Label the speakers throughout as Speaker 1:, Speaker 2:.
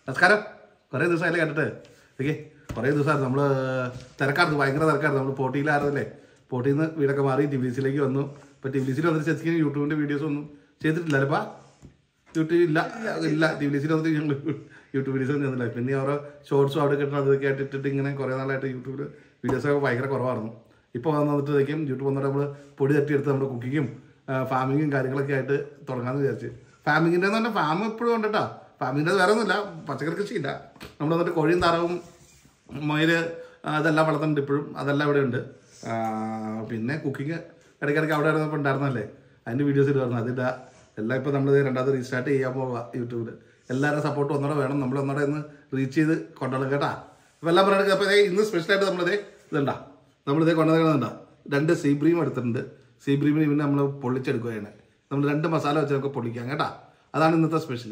Speaker 1: നമസ്കാരം കുറേ ദിവസമായില്ലേ കണ്ടിട്ട് ഓക്കെ കുറേ ദിവസമായിരുന്നു നമ്മൾ തിരക്കായിരുന്നു ഭയങ്കര തിരക്കായിരുന്നു നമ്മൾ പോട്ടിയിലായിരുന്നല്ലേ പോട്ടിയിൽ നിന്ന് വീടൊക്കെ മാറി ടി വി സിയിലേക്ക് വന്നു ഇപ്പോൾ ടി വി സിയിൽ വന്നിട്ട് ശരിക്കും യൂട്യൂബിൻ്റെ വീഡിയോസ് ഒന്നും ചെയ്തിട്ടില്ല അല്ലപ്പാ യൂട്യൂബ് ഇല്ല ഇല്ല ടി വി സിയിൽ വന്നിട്ട് ഞങ്ങൾ യൂട്യൂബ് വീഡിയോസ് ഒന്നും ചെയ്യുന്നില്ല പിന്നെ ഓരോ ഷോർട്സും അവിടെ കിട്ടുന്ന അതൊക്കെ ആയിട്ട് ഇട്ടിട്ട് ഇങ്ങനെ കുറേ നാളായിട്ട് യൂട്യൂബിൽ വീഡിയോസൊക്കെ ഭയങ്കര കുറവായിരുന്നു ഇപ്പോൾ വന്ന് വന്നിട്ടേക്കും യൂട്യൂബ് വന്നിട്ട് നമ്മൾ പൊടി തട്ടിയെടുത്ത് നമ്മുടെ കുക്കിങ്ങും ഫാമിങ്ങും കാര്യങ്ങളൊക്കെ ആയിട്ട് തുടങ്ങാമെന്ന് വിചാരിച്ച് ഫാമിങ്ങിൻ്റെ എന്ന് പറഞ്ഞാൽ ഫാം എപ്പോഴും ഉണ്ട് കേട്ടോ ഫാമിങ്ങിൻ്റെ വേറെ ഒന്നുമില്ല പച്ചക്കറി കൃഷിയില്ല നമ്മൾ വന്നിട്ട് കോഴിയും താറാവും മൊയിൽ അതെല്ലാം വളർത്തുന്നുണ്ട് ഇപ്പോഴും അതെല്ലാം ഇവിടെ ഉണ്ട് ആ, പിന്നെ കുക്കിംഗ് ഇടയ്ക്കിടയ്ക്ക് അവിടെ ഇരുന്നപ്പോൾ ഉണ്ടായിരുന്നല്ലേ അതിൻ്റെ വീഡിയോസ് ഇടുമായിരുന്നു അതില്ല എല്ലാം ഇപ്പോൾ നമ്മൾ രണ്ടാമത് റീസ്റ്റാർട്ട് ചെയ്യാൻ പോവുക യൂട്യൂബിൽ എല്ലാവരും സപ്പോർട്ട് ഒന്നൂടെ വേണം നമ്മൾ ഒന്നൂടെ ഒന്ന് റീച്ച് ചെയ്ത് കൊണ്ടുവരണം കേട്ടാ അപ്പോൾ എല്ലാം പറയുന്നത് അപ്പോൾ ഇന്ന് സ്പെഷ്യലായിട്ട് നമ്മളിതേ ഇതുണ്ടാ നമ്മളിതേ കൊണ്ടുവന്നിട്ടുണ്ടാ രണ്ട് സീബ്രീം എടുത്തിട്ടുണ്ട് സീബ്രീമിന് പിന്നെ നമ്മൾ പൊള്ളിച്ചെടുക്കുകയാണ് നമ്മൾ രണ്ട് മസാല വെച്ച് നമുക്ക് പൊള്ളിക്കാം കേട്ടാ അതാണ് ഇന്നത്തെ സ്പെഷ്യൽ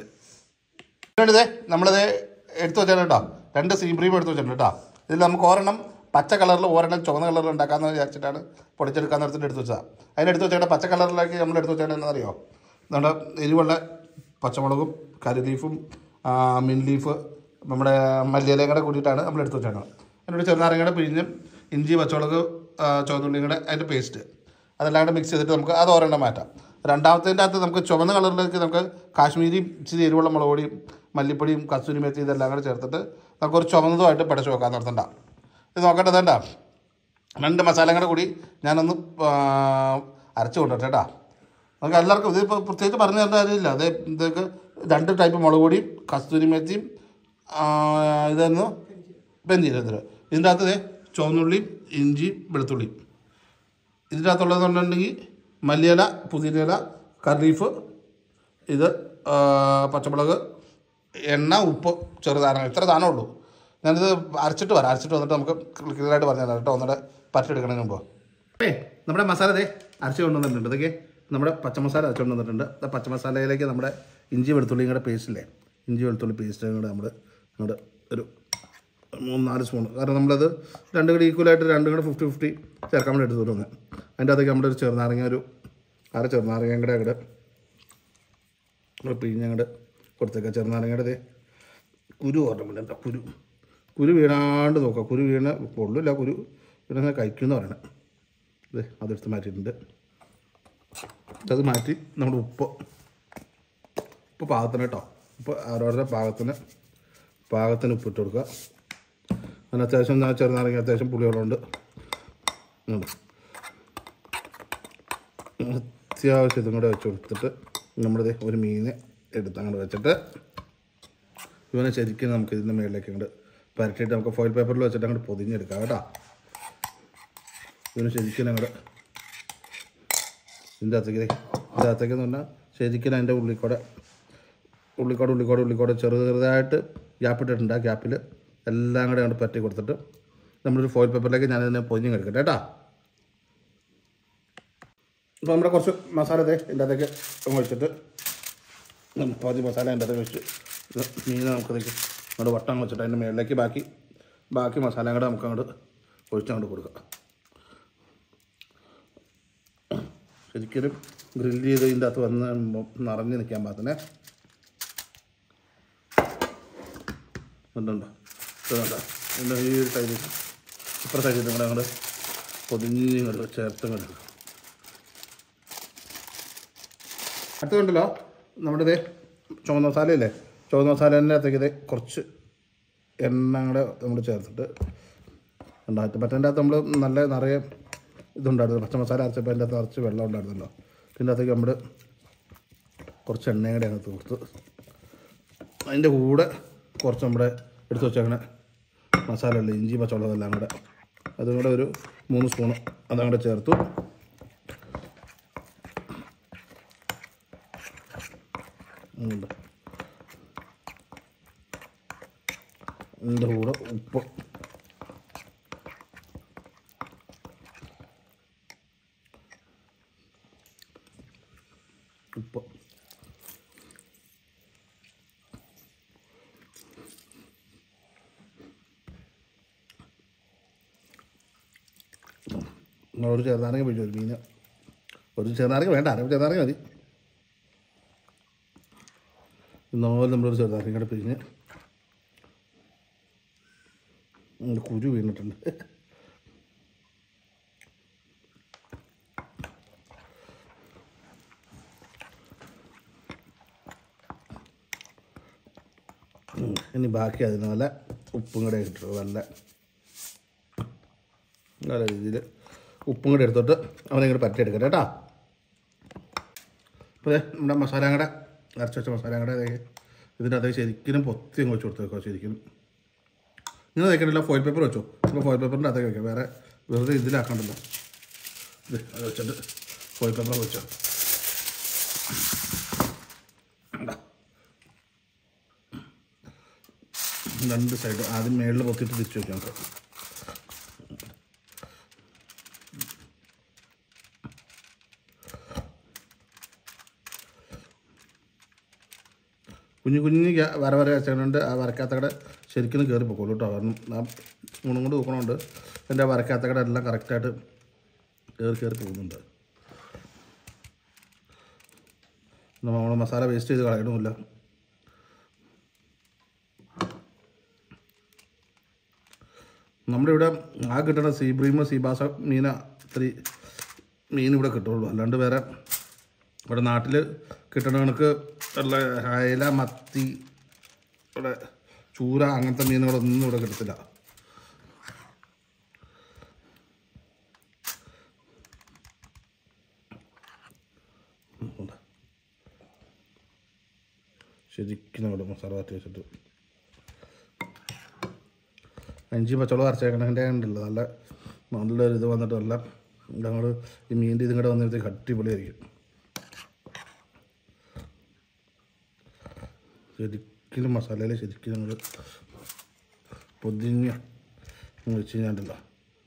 Speaker 1: ഇതേ നമ്മളിത് എടുത്തു വെച്ചാൽ കേട്ടോ രണ്ട് സീബ്രീം എടുത്ത് വെച്ചിട്ടുണ്ട് കേട്ടോ ഇതിൽ നമുക്ക് ഒരെണ്ണം പച്ച കളറിൽ ഒരെണ്ണം ചുവന്ന കളറിൽ ഉണ്ടാക്കാമെന്ന് വിചാരിച്ചിട്ടാണ് പൊടിച്ചെടുക്കാൻ നേരത്തിന് എടുത്ത് വെച്ചത് അതിനെടുത്ത് വെച്ചാൽ പച്ച കളറിലേക്ക് നമ്മൾ എടുത്ത് വെച്ചാൽ എന്നറിയോ നമ്മുടെ എരിവുള്ള പച്ചമുളകും കറി ലീഫും മിൻ ലീഫ് നമ്മുടെ മല്ലിയിലയും കൂടെ കൂടിയിട്ടാണ് നമ്മൾ എടുത്ത് വെച്ചത് അതിനോട് ചെറുനാരങ്ങയുടെ പിഴിഞ്ഞും ഇഞ്ചി പച്ചമുളക് ആ, ചുവന്നുള്ളിയും കൂടെ അതിൻ്റെ പേസ്റ്റ് അതെല്ലാം കൂടെ മിക്സ് ചെയ്തിട്ട് നമുക്ക് അത് ഒരെണ്ണം മാറ്റാം രണ്ടാമത്തേൻ്റെ അകത്ത് നമുക്ക് ചുവന്ന കളറിലേക്ക് നമുക്ക് കാശ്മീരി ഇച്ചിരി എരിവുള്ള മുളക് പൊടിയും മല്ലിപ്പൊടിയും കസൂരി മെത്തി ഇതെല്ലാം കൂടെ ചേർത്തിട്ട് നമുക്ക് ഒരു ചുവന്നതുമായിട്ട് പടച്ചു വെക്കാൻ നിർത്തണ്ട ഇത് നോക്കട്ടെ വേണ്ട രണ്ട് മസാല കൂടെ കൂടി ഞാനൊന്ന് ആ, അരച്ച് കൊണ്ടുവരട്ടെ കേട്ടോ നമുക്ക് എല്ലാവർക്കും ഇതിപ്പോൾ പ്രത്യേകിച്ച് പറഞ്ഞു തരേണ്ട കാര്യമില്ല അത് ഇതൊക്കെ രണ്ട് ടൈപ്പ് മുളക് പൊടിയും കസ്തൂരി മെത്തിയും ആ, ഇതായിരുന്നു പെഞ്ചീരത്തിൽ ഇതിൻ്റെ അകത്ത് ദേ ചുവന്നുള്ളിയും ഇഞ്ചിയും വെളുത്തുള്ളിയും ഇതിൻ്റെ അകത്തുള്ളതെന്ന് പറഞ്ഞിട്ടുണ്ടെങ്കിൽ മല്ലിയില പുതിനയില കർലീഫ് ഇത് ആ, പച്ചമുളക് എണ്ണ ഉപ്പ് ചെറുതാനം ഇത്ര സാധനമേ ഉള്ളൂ ഞാനിത് അരച്ചിട്ട് വരാം അരച്ചിട്ട് വന്നിട്ട് നമുക്ക് ക്ലിയറായിട്ട് പറഞ്ഞു തരാം കേട്ടോ ഒന്നുകൂടെ പരട്ടെടുക്കണതിന് മുമ്പ് ഏ നമ്മുടെ മസാല ദേ അരച്ച് കൊണ്ടുവന്നിട്ടുണ്ട് ഇതൊക്കെ നമ്മുടെ പച്ചമസാല അരച്ച് കൊണ്ടുവന്നിട്ടുണ്ട് ആ പച്ചമസാലയിലേക്ക് നമ്മുടെ ഇഞ്ചി വെളുത്തുള്ളിയും കൂടെ പേസ്റ്റില്ലേ ഇഞ്ചി വെളുത്തുള്ളി പേസ്റ്റും കൂടെ നമ്മൾ അങ്ങോട്ട് ഒരു മൂന്ന് നാല് സ്പൂൺ കാരണം നമ്മളത് രണ്ടും കൂടി ഈക്വലായിട്ട് രണ്ടും കൂടെ ഫിഫ്റ്റി ഫിഫ്റ്റി ചേർക്കാൻ വേണ്ടി എടുത്തു തുടങ്ങുന്നത് അതിൻ്റെ അകത്തേക്ക് നമ്മുടെ ഒരു ചെറുനാരങ്ങ ഒരു അര ചെറുനാരങ്ങയും കൂടെ അങ്ങോട്ട് പിഴിഞ്ഞങ്ങോട്ട് കൊടുത്തേക്കാം ചെറുനാരങ്ങയുടെ ദേ കുരു ഓർമ്മ എന്താ കുരു കുരു വീണാണ്ട് നോക്കാം കുരു വീണ പൊള്ളില്ല കുരു വീണ കഴിക്കുമെന്ന് പറയണം ഇത് അതെടുത്ത് മാറ്റിയിട്ടുണ്ട് അത് മാറ്റി നമ്മുടെ ഉപ്പ് ഉപ്പ് പാകത്തിന് കേട്ടോ ഉപ്പ് ഓരോരുടെ പാകത്തിന് പാകത്തിന് ഉപ്പിട്ട് കൊടുക്കുക അതിന് അത്യാവശ്യം ഞാൻ ചെറുനാരങ്ങ അത്യാവശ്യം പുളിവെള്ളമുണ്ട് ഉം. അത്യാവശ്യം ഇതും കൂടെ വെച്ച് കൊടുത്തിട്ട് നമ്മളിത് ഒരു മീനെ എടുത്ത് അങ്ങോട്ട് വെച്ചിട്ട് ഇവനെ ശരിക്കും നമുക്ക് ഇതിൻ്റെ മേളിലേക്ക് അങ്ങോട്ട് പരട്ടിയിട്ട് നമുക്ക് ഫോയിൽ പേപ്പറിൽ വെച്ചിട്ട് അങ്ങോട്ട് പൊതിഞ്ഞെടുക്കാം കേട്ടോ ഇവന് ശരിക്കും അങ്ങോട്ട് ഇതിൻ്റെ അകത്തേക്ക് ദേ, ഇതിൻ്റെ അകത്തേക്ക് എന്ന് പറഞ്ഞാൽ ശരിക്കും അതിൻ്റെ ഉള്ളിക്കൂടെ ഉള്ളിക്കോട് ഉള്ളിക്കോട് ഉള്ളിക്കോട് ചെറു ചെറുതായിട്ട് ഗ്യാപ്പ് ഇട്ടിട്ടുണ്ട് ആ ഗ്യാപ്പിൽ എല്ലാം കൂടെ അങ്ങോട്ട് പറ്റി കൊടുത്തിട്ട് നമ്മളൊരു ഫോയിൽ പേപ്പറിലേക്ക് ഞാനിതിനെ പൊതിഞ്ഞ് എടുക്കട്ടെ കേട്ടോ ഇപ്പോൾ നമ്മുടെ കുറച്ച് മസാല ദേ ഇതിൻ്റെ അകത്തേക്ക് അങ്ങ് വെച്ചിട്ട് ഉം, പകുതി മസാല അതിൻ്റെ അകത്തേക്ക് വെച്ച് ഇത് മീൻ നമുക്കതേക്ക് അങ്ങോട്ട് വട്ടം വെച്ചിട്ട് അതിൻ്റെ മുകളിലേക്ക് ബാക്കി ബാക്കി മസാല കൂടെ നമുക്ക് അങ്ങോട്ട് ഒഴിച്ചങ്ങോട്ട് കൊടുക്കാം ശരിക്കും ഗ്രില്ല് ചെയ്ത് ഇതിൻ്റെ അകത്ത് വന്ന് നിറഞ്ഞ് നിൽക്കാൻ പാകത്തിനെ ഉണ്ടുണ്ടോ ഇതുണ്ടോ ഇതിൻ്റെ ഈ ഒരു സൈഡിൽ ഇപ്പുറ സൈഡിൽ നിങ്ങളുടെ അങ്ങോട്ട് പൊതിഞ്ഞ് ഇങ്ങോട്ട് ചേർത്ത് ഇങ്ങോട്ട് അടുത്തുണ്ടല്ലോ നമ്മുടെ ഇതേ ചുവന്ന മസാലയില്ലേ ചുവന്ന മസാലേൻ്റെ അകത്തേക്ക് ഇതേ കുറച്ച് എണ്ണ കൂടെ നമ്മൾ ചേർത്തിട്ട് ഉണ്ടാക്കി മറ്റേൻ്റെ അകത്ത് നമ്മൾ നല്ല നിറയെ ഇതുണ്ടായിരുന്നു പച്ച മസാല അരച്ചപ്പോൾ അതിൻ്റെ അകത്ത് നിറച്ച് വെള്ളം ഉണ്ടായിരുന്നല്ലോ പിന്നെ അകത്തേക്ക് നമ്മൾ കുറച്ച് എണ്ണയും കൂടെ അതിനകത്ത് കൊടുത്ത് അതിൻ്റെ കൂടെ കുറച്ച് നമ്മുടെ എടുത്ത് വെച്ചേക്കണ മസാല ഉള്ള ഇഞ്ചി പച്ചവളം എല്ലാം കൂടെ അതും കൂടെ ഒരു മൂന്ന് സ്പൂണ് അതും കൂടെ ചേർത്തു ഉണ്ട് അതിൻ്റെ കൂടെ ഉപ്പ് ഉപ്പ് ഒരു ചെറുനാരങ്ങ പിടിച്ചു ഒരു മീന് ഒരു ചെറുനാരങ്ങ വേണ്ട അര ചെറുനാരങ്ങ മതി ഇന്നുപോലെ നമ്മളൊരു ചെറുനാരങ്ങ കൂടെ പിഴിഞ്ഞ് ഉം, കുരു വീണിട്ടുണ്ട് ഉം, ഇനി ബാക്കി അതിന് നല്ല ഉപ്പും കൂടെ ഇട്ടു നല്ല നല്ല രീതിയിൽ ഉപ്പും കൂടെ എടുത്തോട്ട് അവനെ ഇങ്ങോട്ട് പറ്റിയെടുക്കട്ടെ കേട്ടോ അപ്പോൾ ദേ നമ്മുടെ മസാല കൂടെ അരച്ച് വെച്ച മസാല കൂടെ ദേ ഇതിൻ്റെ അതേ ശരിക്കും പൊത്തി അങ്ങ് വെച്ച് കൊടുത്തേക്കോ ശരിക്കും നിങ്ങൾ തേക്കണ്ടില്ല ഫോയിൽ പേപ്പർ വെച്ചോ അപ്പോൾ ഫോയിൽ പേപ്പറിൻ്റെ അകത്തേക്ക് വെക്കാം വേറെ വെറുതെ ഇതിലാക്കണ്ടല്ലോ ഇത് അത് വെച്ചിട്ട് ഫോയിൽ പേപ്പർ വെച്ചോ കണ്ടോ? രണ്ട് സൈഡ് ആദ്യം മേളിൽ പൊത്തിയിട്ട് തിരിച്ചു വെക്കാം നമുക്ക് കുഞ്ഞു കുഞ്ഞു ഗ്യാ- വര വര വെച്ചുകൊണ്ട് ആ വരക്കാത്തക്കടെ ശരിക്കും കയറി പൊക്കോളൂ കേട്ടോ കാരണം ആ സ്പൂണും കൊണ്ട് നോക്കണോണ്ട് എൻ്റെ ആ വരക്കാത്തക്കടെ എല്ലാം കറക്റ്റായിട്ട് കയറി കയറി പോകുന്നുണ്ട് നമ്മൾ മസാല വേസ്റ്റ് ചെയ്ത് കളയണമില്ല നമ്മുടെ ഇവിടെ ആ കിട്ടണ സീബ്രീമ സീബാസ മീന ഇത്തിരി മീൻ ഇവിടെ കിട്ടുള്ളൂ അല്ലാണ്ട് വേറെ ഇവിടെ നാട്ടിൽ കിട്ടണ കണക്ക് ഉള്ള അയല മത്തി ഇവിടെ ചൂര അങ്ങനത്തെ മീനുകളൊന്നും ഇവിടെ കിട്ടത്തില്ല ഉം, ഉണ്ട്. ശരിക്കും നമ്മുടെ മസാല മാറ്റി വെച്ചിട്ട് അഞ്ച് പച്ചവളം അരച്ചേക്കണതിൻ്റെ ഉണ്ടല്ലോ നല്ല നല്ലൊരു ഇത് വന്നിട്ട് നല്ല ഞങ്ങൾ ഈ മീൻ്റെ ഇതും കൂടെ വന്നിട്ട് അടിപൊളിയായിരിക്കും ശരിക്കും മസാലയിൽ ശരിക്കും ഞങ്ങൾ പൊതിഞ്ഞ് വെച്ച് കഴിഞ്ഞാണ്ടല്ലോ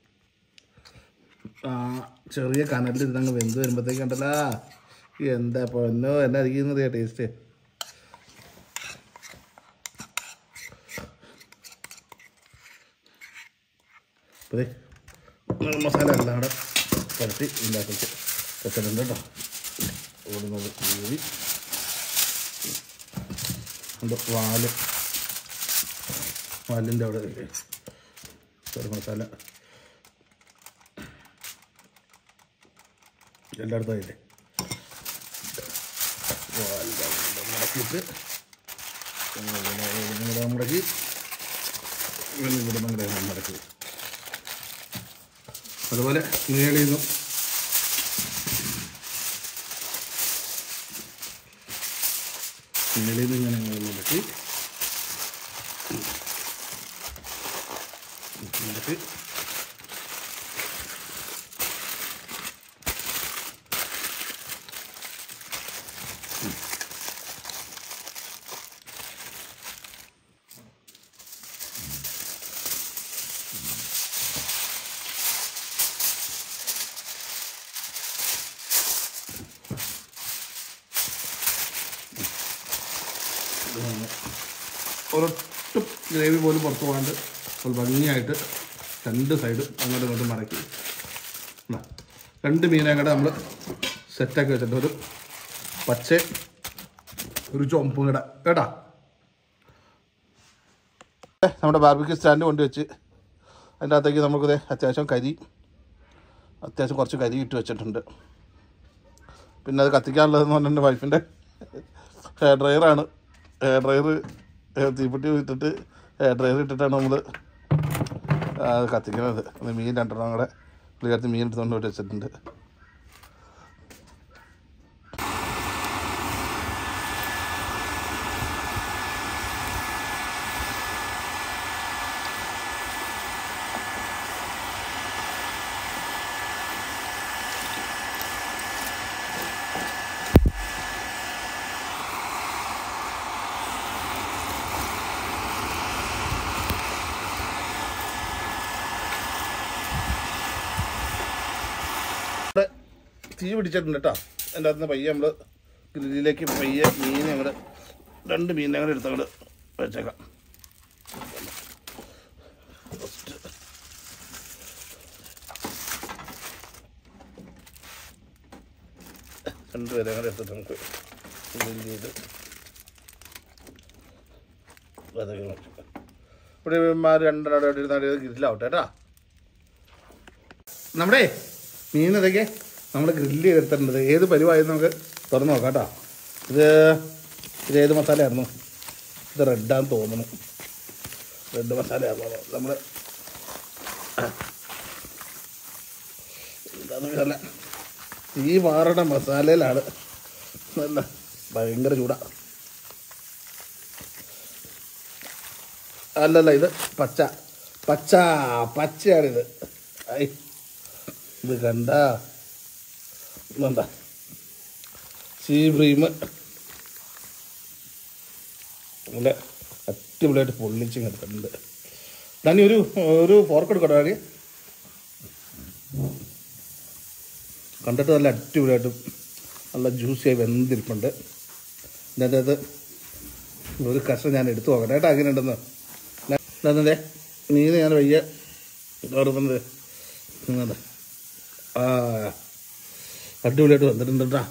Speaker 1: ആ ചെറിയ കനലിൽ ഇതങ്ങ് വെന്ത് വരുമ്പോഴത്തേക്ക് ഉണ്ടല്ലോ എന്താ പൊന്നോ എന്നാ ഇരിക്കുന്നത് ടേസ്റ്റ് അതെ മസാല എല്ലാം കൂടെ പുരട്ടി ഉണ്ടാക്കി വെച്ചിട്ടുണ്ട് കേട്ടോ ഓടുന്നത് ഊരി ഉണ്ട് വാല് വാലിൻ്റെ അവിടെ ഇല്ലേ? ഒരു മസാല എല്ലായിടത്തും ആയില്ലേ വാലിൻ്റെ അവിടെ മുടക്കിയിട്ട് ഇവിടെ മുടക്കി ഇവിടെ ഇവിടെ നമ്മുടെ മുടക്കി അതുപോലെ മേളിൽ നിന്നും മേളിൽ നിന്ന് ഇങ്ങനെ അങ്ങ് മുടക്കി മുടക്കി ഒരൊട്ടും ഗ്രേവി പോലും പുറത്ത് പോകാണ്ട് ഒരു ഭംഗിയായിട്ട് രണ്ട് സൈഡും അങ്ങോട്ടും ഇങ്ങോട്ടും മടക്കി ദാ, രണ്ട് മീനെ കൂടെ നമ്മൾ സെറ്റാക്കി വെച്ചിട്ട് ഒരു പച്ച ഒരു ചുമപ്പും കൂടെ കേട്ടാ ഏ, നമ്മുടെ ബാർബിക്യൂ സ്റ്റാൻഡ് കൊണ്ടുവച്ച് അതിൻ്റെ അകത്തേക്ക് നമുക്കിത് അത്യാവശ്യം കരി അത്യാവശ്യം കുറച്ച് കരി ഇട്ട് വെച്ചിട്ടുണ്ട് പിന്നെ അത് കത്തിക്കാനുള്ളതെന്ന് പറഞ്ഞാൽ എൻ്റെ വൈഫിൻ്റെ ഹെയർ ഡ്രയറാണ് ഹെയർ ഡ്രയർ തീപ്പെട്ടി ഇട്ടിട്ട് ഹെയർ ഡ്രയർ ഇട്ടിട്ടാണ് നമ്മൾ അത് കത്തിക്കുന്നത് അത് മീൻ രണ്ടെണ്ണം കൂടെ പുള്ളിക്കാരത്ത് മീൻ എടുത്തുകൊണ്ട് പോയിട്ട് വെച്ചിട്ടുണ്ട് ഇവിടെ തീ പിടിച്ചിട്ടുണ്ട് കേട്ടോ അതിൻ്റെ അകത്ത് നിന്ന് പയ്യെ നമ്മൾ ഗ്രില്ലിലേക്ക് പയ്യെ മീൻ ഞങ്ങൾ രണ്ട് മീൻ ഞങ്ങൾ എടുത്തങ്ങോട്ട് വെച്ചേക്കാം First. രണ്ട് പേരെ കൂടെ എടുത്തിട്ട് നമുക്ക് ഗ്രില്ല് ചെയ്ത് വതക്കണം ഇവിടെ രണ്ടെണ്ണം ഗ്രില്ലാവട്ടെ കേട്ടാ നമ്മുടെ മീൻ ഇതൊക്കെ നമ്മൾ ഗ്രില്ല് ചെയ്തെടുത്തിട്ടുണ്ട് ഏത് പരിവായി നമുക്ക് തുറന്ന് നോക്കാം കേട്ടോ ഇത് ഇത് ഏത് മസാലയായിരുന്നു ഇത് റെഡാന്ന് തോന്നുന്നു റെഡ് മസാലയായിരുന്നു നമ്മൾ എന്താണെന്ന് ഈ മാറുന്ന മസാലയിലാണ് നല്ല ഭയങ്കര ചൂടാ അല്ലല്ല ഇത് പച്ച പച്ച പച്ചയാണിത് ഐ ഇത് കണ്ട എന്താ സീ ബ്രീം നല്ല അടിപൊളിയായിട്ട് പൊള്ളിച്ച് കിടക്കുന്നുണ്ട് ഡാനി ഒരു ഒരു ഫോർക്ക് എടുക്കട്ടോ ഡാനി കണ്ടിട്ട് നല്ല അടിപൊളിയായിട്ട് നല്ല ജ്യൂസിയായി വെന്തിരിപ്പുണ്ട് ഇതിൻ്റെ അകത്ത് ഒരു കഷ്ണം ഞാൻ എടുത്തു നോക്കട്ടെ കേട്ടോ അങ്ങനെ ഉണ്ടെന്ന് എന്താ മീൻ ഞാൻ വയ്യ കയറുന്നത് നിങ്ങളുടെ ആ അടിപൊളിയായിട്ട് വന്നിട്ടുണ്ട് കേട്ടോ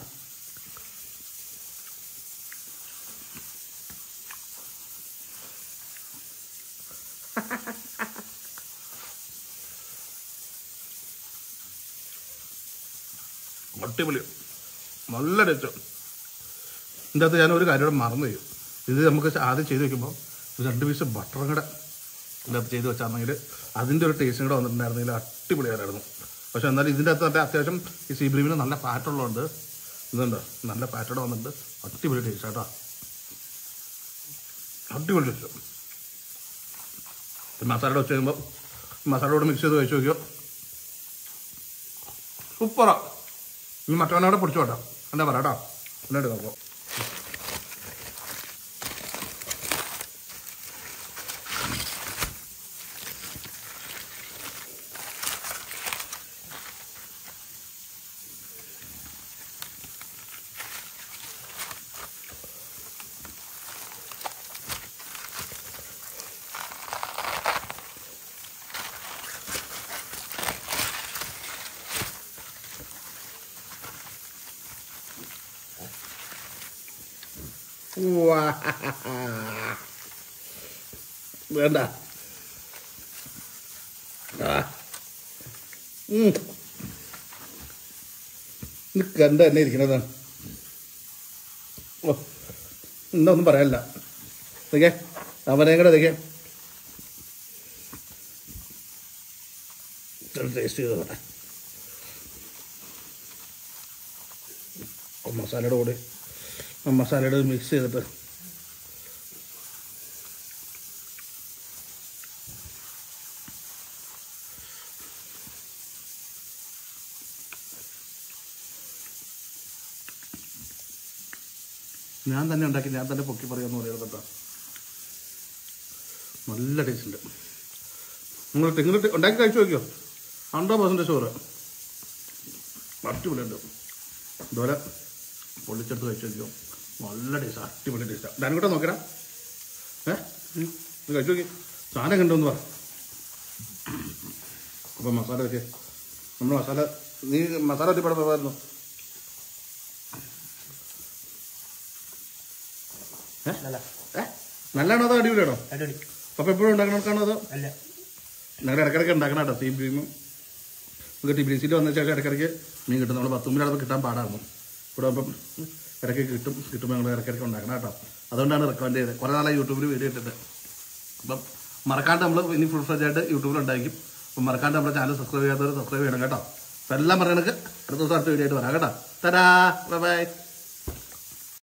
Speaker 1: അടിപൊളി നല്ല ടേസ്റ്റ് ഇതിൻ്റെ അകത്ത് ഞാൻ ഒരു കാര്യം കൂടെ മറന്നു ചെയ്യും ഇത് നമുക്ക് ആദ്യം ചെയ്ത് വെക്കുമ്പോൾ ഒരു രണ്ട് പീസ് ബട്ടറും കൂടെ ഇതിൻ്റെ അകത്ത് ചെയ്ത് വെച്ചാണെങ്കിൽ അതിൻ്റെ ഒരു ടേസ്റ്റും കൂടെ വന്നിട്ടുണ്ടായിരുന്നെങ്കിൽ അടിപൊളിയായിരുന്നു പക്ഷെ എന്നാലും ഇതിൻ്റെ അകത്ത് നല്ല അത്യാവശ്യം ഈ സീബ്രീമിന് നല്ല ഫാറ്റുള്ളതുകൊണ്ട് ഇതുണ്ട് നല്ല ഫാറ്റോടെ വന്നിട്ട് അടിപൊളി ടേസ്റ്റ് കേട്ടോ അടിപൊളി ടേസ്റ്റ് മസാലയുടെ വെച്ച് കഴിയുമ്പോൾ മസാലയോട് മിക്സ് ചെയ്ത് കഴിച്ച് നോക്കിയോ സൂപ്പറാ ഇനി മറ്റവനോടെ പിടിച്ചു കേട്ടോ എന്താ പറയാം കേട്ടോ എന്നിട്ട് നോക്കാം വാ. വേണ്ട ആ. ഉം. ഇത് കണ്ട തന്നെ ഇരിക്കണതാണ് ഓ ഇന്നൊന്നും പറയാനില്ല ഇതൊക്കെ അവനെ കൂടെ ഇതൊക്കെ ടേസ്റ്റ് ചെയ്ത് നോക്കട്ടെ ആ മസാലയുടെ കൂടെ ആ മസാലയുടെ മിക്സ് ചെയ്തിട്ട് ഞാൻ തന്നെ ഉണ്ടാക്കി ഞാൻ തന്നെ പൊക്കി പറയാമെന്ന് പറയുന്നത് കേട്ടോ നല്ല ടേസ്റ്റ് ഉണ്ട് നിങ്ങൾ നിങ്ങൾ ഉണ്ടാക്കി കഴിച്ചു നോക്കിയോ ഹൺഡ്രഡ് പെർസെൻറ്റ് ഷുവർ അടിപൊളിയുണ്ട് ഇതുപോലെ പൊള്ളിച്ചെടുത്ത് കഴിച്ചു നോക്കിയോ നല്ല ടേസ്റ്റ് അടിപൊളി ടേസ്റ്റാണ് ഞാൻ കൂടെ നോക്കടാ ഏ ഇത് കഴിച്ചു നോക്കി സാധനം കണ്ടോന്ന് പറ അപ്പം മസാല വെച്ചേ നമ്മൾ മസാല നീ മസാല വെച്ച് പടം പോകായിരുന്നു ഏ
Speaker 2: അല്ല
Speaker 1: ഏ നല്ലതാണോ അതോ അടിപൊളിയാണോ
Speaker 2: അടിപൊളി
Speaker 1: അപ്പം എപ്പോഴും ഉണ്ടാക്കണവർക്കാണോ അതോ
Speaker 2: അല്ല
Speaker 1: ഞങ്ങളുടെ ഇടയ്ക്കിടയ്ക്ക് ഉണ്ടാക്കണം കേട്ടോ സീം ക്രീമും നമുക്ക് ടി ബി സിയിൽ വന്ന ശേഷം ഇടയ്ക്കിടയ്ക്ക് മീൻ കിട്ടും നമ്മൾ പത്തുമ്പിലടത്ത് കിട്ടാൻ പാടായിരുന്നു ഇവിടെ അപ്പം ഇടയ്ക്ക് കിട്ടും കിട്ടുമ്പോൾ ഞങ്ങൾ ഇടയ്ക്കിടയ്ക്ക് ഉണ്ടാക്കണം കേട്ടോ അതുകൊണ്ടാണ് റെക്കമെൻഡ് ചെയ്തത് കുറേ നാളെ യൂട്യൂബിൽ വീഡിയോ ഇട്ടിട്ട് അപ്പം മറക്കാണ്ട് നമ്മൾ ഇനി ഫുൾ ഫ്രജ് ആയിട്ട് യൂട്യൂബിൽ ഉണ്ടായിരിക്കും അപ്പം മറക്കാണ്ട് നമ്മുടെ ചാനൽ സബ്സ്ക്രൈബ് ചെയ്യാത്തവർ സബ്സ്ക്രൈബ് ചെയ്യണം കേട്ടോ അപ്പം എല്ലാം പറയണക്ക് അടുത്ത ദിവസം അടുത്ത വീഡിയോ ആയിട്ട് വരാം കേട്ടോ തരാ ബൈ ബൈ